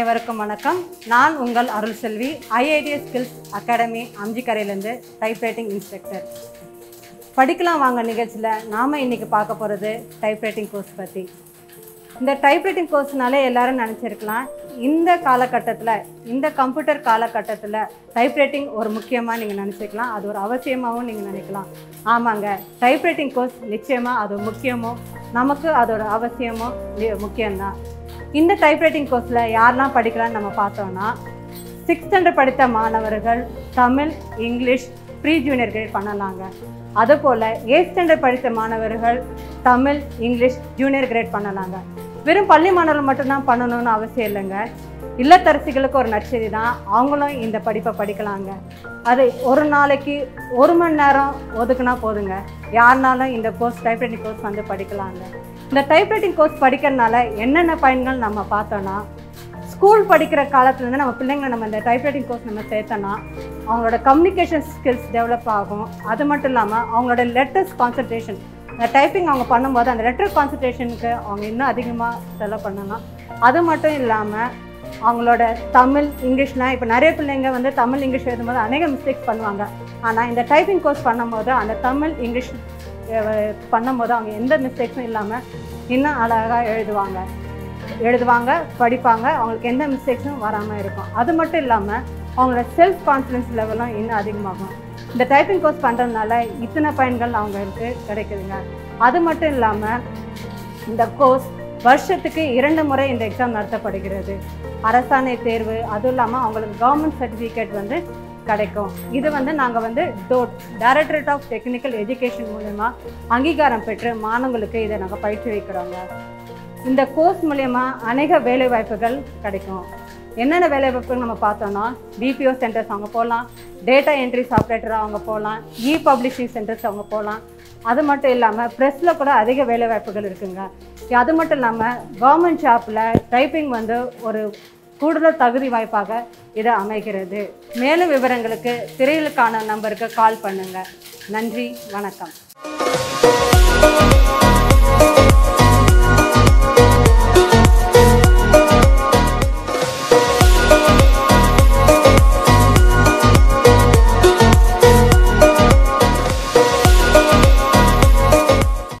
அனைவருக்கும் வணக்கம் நான் உங்கள் Arul Selvi IITS skills academy அம்ஜிக்கரையிலேருந்து டைப்ரைட்டிங் இன்ஸ்ட்ரக்டர் படிக்கலாம் வாங்க நிகழ்ச்சியில் நாம் இன்றைக்கி பார்க்க போகிறது டைப்ரைட்டிங் கோர்ஸ் பற்றி இந்த டைப்ரைட்டிங் கோர்ஸ்னாலே எல்லாரும் நினச்சிருக்கலாம் இந்த காலகட்டத்தில் இந்த கம்ப்யூட்டர் காலகட்டத்தில் டைப்ரைட்டிங் ஒரு முக்கியமாக நீங்கள் நினச்சிக்கலாம் அது ஒரு அவசியமாகவும் நீங்கள் நினைக்கலாம் ஆமாங்க டைப்ரைட்டிங் கோர்ஸ் நிச்சயமாக அது முக்கியமோ நமக்கு அது ஒரு அவசியமோ நி- முக்கியம்தான் இந்த டைப்ரைட்டிங் கோர்ஸில் யாரெல்லாம் படிக்கலாம்னு நம்ம பார்த்தோம்னா சிக்ஸ்த் ஸ்டாண்டர்ட் படித்த மாணவர்கள் Tamil English pre junior grade பண்ணலாங்க அதுபோல் எயிட் ஸ்டாண்டர்ட் படித்த மாணவர்கள் தமிழ் இங்கிலீஷ் ஜூனியர் கிரேட் பண்ணலாங்க வெறும் பள்ளி மாணவர்கள் மட்டும்தான் பண்ணணும்னு அவசியம் இல்லைங்க இல்லத்தரசிகளுக்கு ஒரு நற்செய்தி தான் அவங்களும் இந்த படிப்பை படிக்கலாங்க அது ஒரு நாளைக்கு ஒரு மணி நேரம் ஒதுக்குனா போதுங்க யாருனாலும் இந்த கோர்ஸ் டைப்ரைட்டிங் கோர்ஸ் வந்து படிக்கலாங்க இந்த டைப்ரைட்டிங் கோர்ஸ் படிக்கிறதுனால என்னென்ன பயன்கள் நம்ம பார்த்தோன்னா ஸ்கூல் படிக்கிற காலத்துலேருந்து நம்ம பிள்ளைங்களை நம்ம இந்த டைப்ரைட்டிங் கோர்ஸ் நம்ம சேர்த்தோன்னா அவங்களோட கம்யூனிகேஷன் ஸ்கில்ஸ் டெவலப் ஆகும் அது மட்டும் இல்லாமல் அவங்களோட லெட்டர்ஸ் கான்சன்ட்ரேஷன் இந்த டைப்பிங் அவங்க பண்ணும்போது அந்த லெட்டர் கான்சன்ட்ரேஷனுக்கு அவங்க இன்னும் அதிகமாக செலவு பண்ணலாம் அது மட்டும் இல்லாமல் அவங்களோட தமிழ் இங்கிலீஷ்லாம் இப்போ நிறைய பிள்ளைங்க வந்து தமிழ் இங்கிலீஷ் எழுதும்போது அநேக மிஸ்டேக்ஸ் பண்ணுவாங்க ஆனால் இந்த டைப்பிங் கோர்ஸ் பண்ணும்போது அந்த தமிழ் இங்கிலீஷ் அஹ், பண்ணும்போது அவங்க எந்த மிஸ்டேக்ஸும் இல்லாமல் இன்னும் அழகாக எழுதுவாங்க எழுதுவாங்க படிப்பாங்க அவங்களுக்கு எந்த மிஸ்டேக்ஸும் வராமல் இருக்கும் அது மட்டும் இல்லாமல் அவங்களோட செல்ஃப் கான்ஃபிடன்ஸ் லெவலும் இன்னும் அதிகமாகும் இந்த டைப்பிங் கோர்ஸ் பண்ணுறதுனால இத்தனை பயன்கள் அவங்களுக்கு கிடைக்குதுங்க அது மட்டும் இல்லாமல் இந்த கோர்ஸ் வருஷத்துக்கு இரண்டு முறை இந்த எக்ஸாம் நடத்தப்படுகிறது அரசாணை தேர்வு அதுவும் இல்லாமல் அவங்களுக்கு கவர்மெண்ட் சர்டிஃபிகேட் வந்து கிடைக்கும் இது வந்து நாங்கள் வந்து டோட் டைரக்டரேட் ஆஃப் டெக்னிக்கல் எஜுகேஷன் மூலயமா அங்கீகாரம் பெற்று மாணவங்களுக்கு இதை நாங்கள் பயிற்சி வைக்கிறோங்க இந்த கோர்ஸ் மூலயமா அநேக வேலை வாய்ப்புகள் கிடைக்கும் என்னென்ன வேலை வாய்ப்புகள் நம்ம பார்த்தோம்னா பிபிஓ சென்டர்ஸ் அவங்க போகலாம் டேட்டா என்ட்ரிஸ் ஆப்ரேட்டராக அவங்க போகலாம் இ பப்ளிஷிங் சென்டர்ஸ் அவங்க போகலாம் அது மட்டும் இல்லாமல் ப்ரெஸ்ஸில் கூட அதிக வேலை வாய்ப்புகள் இருக்குங்க அது மட்டும் இல்லாமல் கவர்மெண்ட் ஷாப்பில் டைப்பிங் வந்து ஒரு கூடுதல் தகுதி வாய்ப்பாக இது அமைகிறது மேலும் விவரங்களுக்கு திரையிலுக்கான நம்பருக்கு கால் பண்ணுங்கள் நன்றி வணக்கம்